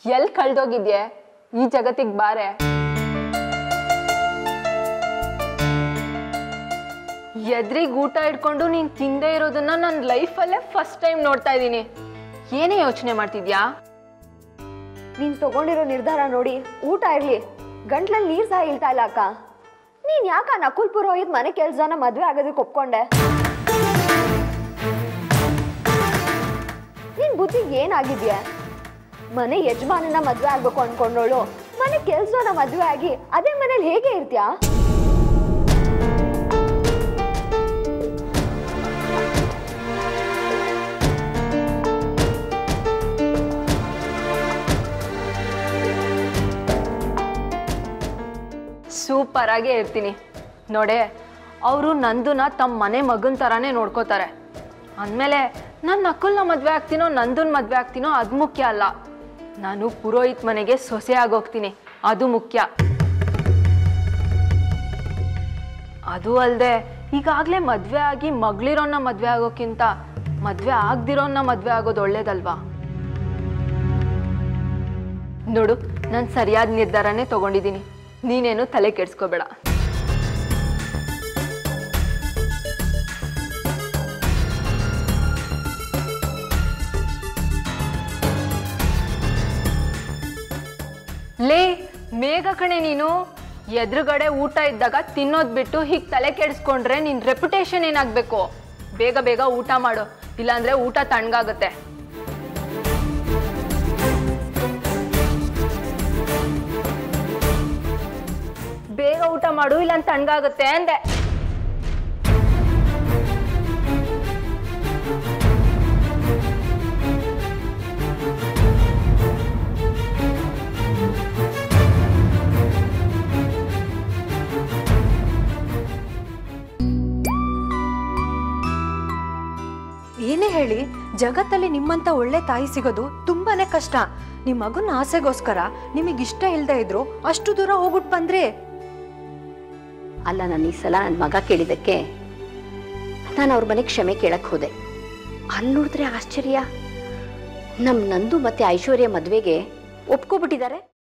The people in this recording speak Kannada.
ಎಲ್ ಕಳ್ದೋಗಿದ್ಯೆ ಈ ಜಗತ್ತಿಗೆ ಬಾರೆ ಎದ್ರಿಗ್ ಊಟ ಇಟ್ಕೊಂಡು ನೀನ್ ತಿಂದೇ ಇರೋದನ್ನ ನನ್ನ ಲೈಫಲ್ಲೇ ಫಸ್ಟ್ ಟೈಮ್ ನೋಡ್ತಾ ಇದ್ದೀನಿ ಏನೇ ಯೋಚನೆ ಮಾಡ್ತಿದ್ಯಾ ನೀನ್ ತಗೊಂಡಿರೋ ನಿರ್ಧಾರ ನೋಡಿ ಊಟ ಇರ್ಲಿ ಗಂಟ್ಲಲ್ಲಿ ನೀರ್ ಸಹ ಇಳ್ತಾ ಇಲ್ಲ ಅಕ್ಕ ನೀನ್ ಯಾಕ ನಕುಲ್ ಪುರೋಹಿತ್ ಮನೆ ಕೆಲ್ಸನ ಮದ್ವೆ ಆಗೋದಕ್ಕೆ ಒಪ್ಕೊಂಡೆ ನಿನ್ ಬುದ್ಧಿ ಏನಾಗಿದ್ಯಾ ಮನೆ ಯಜಮಾನನ ಮದ್ವೆ ಆಗ್ಬೇಕು ಅನ್ಕೊಂಡೋಳು ಮನೆ ಕೆಲ್ಸನ ಮದ್ವೆ ಆಗಿ ಅದೇ ಮನೇಲಿ ಹೇಗೆ ಇರ್ತ್ಯಾ ಸೂಪರ್ ಆಗೇ ಇರ್ತೀನಿ ನೋಡೆ ಅವರು ನಂದುನ ತಮ್ಮ ಮನೆ ಮಗನ್ ಥರಾನೇ ನೋಡ್ಕೋತಾರೆ ಅಂದಮೇಲೆ ನಾನು ನಕುಲ್ನ ಮದುವೆ ಆಗ್ತೀನೋ ನಂದನ್ ಮದುವೆ ಆಗ್ತೀನೋ ಅದು ಮುಖ್ಯ ಅಲ್ಲ ನಾನು ಪುರೋಹಿತ್ ಮನೆಗೆ ಸೊಸೆ ಆಗೋಗ್ತೀನಿ ಅದು ಮುಖ್ಯ ಅದು ಅಲ್ಲದೆ ಈಗಾಗಲೇ ಮದುವೆ ಆಗಿ ಮಗಳಿರೋನ್ನ ಮದುವೆ ಆಗೋಕ್ಕಿಂತ ಮದುವೆ ಆಗ್ದಿರೋನ್ನ ಮದುವೆ ಆಗೋದು ಒಳ್ಳೇದಲ್ವಾ ನೋಡು ನಾನು ಸರಿಯಾದ ನಿರ್ಧಾರನೇ ತಗೊಂಡಿದ್ದೀನಿ ನೀನೇನು ತಲೆ ಕೆಡ್ಸ್ಕೋಬೇಡ ಲೇ ಮೇಘ ಕಣೆ ನೀನು ಎದುರುಗಡೆ ಊಟ ಇದ್ದಾಗ ತಿನ್ನೋದ್ ಬಿಟ್ಟು ಹೀಗೆ ತಲೆ ಕೆಡಿಸ್ಕೊಂಡ್ರೆ ನಿನ್ ರೆಪ್ಯುಟೇಷನ್ ಏನಾಗ್ಬೇಕು ಬೇಗ ಬೇಗ ಊಟ ಮಾಡು ಇಲ್ಲಾಂದ್ರೆ ಊಟ ತಣ್ಣಗಾಗುತ್ತೆ ಬೇಗ ಊಟ ಮಾಡು ಇಲ್ಲ ತಣ್ಣಗಾಗುತ್ತೆ ಅಂದೆ ಏನೇ ಹೇಳಿ ಜಗತ್ತಲ್ಲಿ ನಿಮ್ಮಂತ ಒಳ್ಳೆ ತಾಯಿ ಸಿಗೋದು ತುಂಬಾನೇ ಕಷ್ಟ ನಿಮ್ ಮಗನ ಆಸೆಗೋಸ್ಕರ ನಿಮಗೆ ಇಷ್ಟ ಇಲ್ದೇ ಇದ್ರು ಅಷ್ಟು ದೂರ ಹೋಗ್ಬಿಟ್ ಬಂದ್ರಿ ಅಲ್ಲ ನಾನು ಈ ಸಲ ನನ್ನ ಮಗ ಕೇಳಿದ್ದಕ್ಕೆ ನಾನು ಅವ್ರ ಮನೆಗೆ ಕ್ಷಮೆ ಕೇಳಕ್ ಹೋದೆ ಅಲ್ಲಿ ನೋಡಿದ್ರೆ ಆಶ್ಚರ್ಯ ನಮ್ಮ ನಂದು ಮತ್ತೆ ಐಶ್ವರ್ಯ ಮದುವೆಗೆ ಒಪ್ಕೊಬಿಟ್ಟಿದ್ದಾರೆ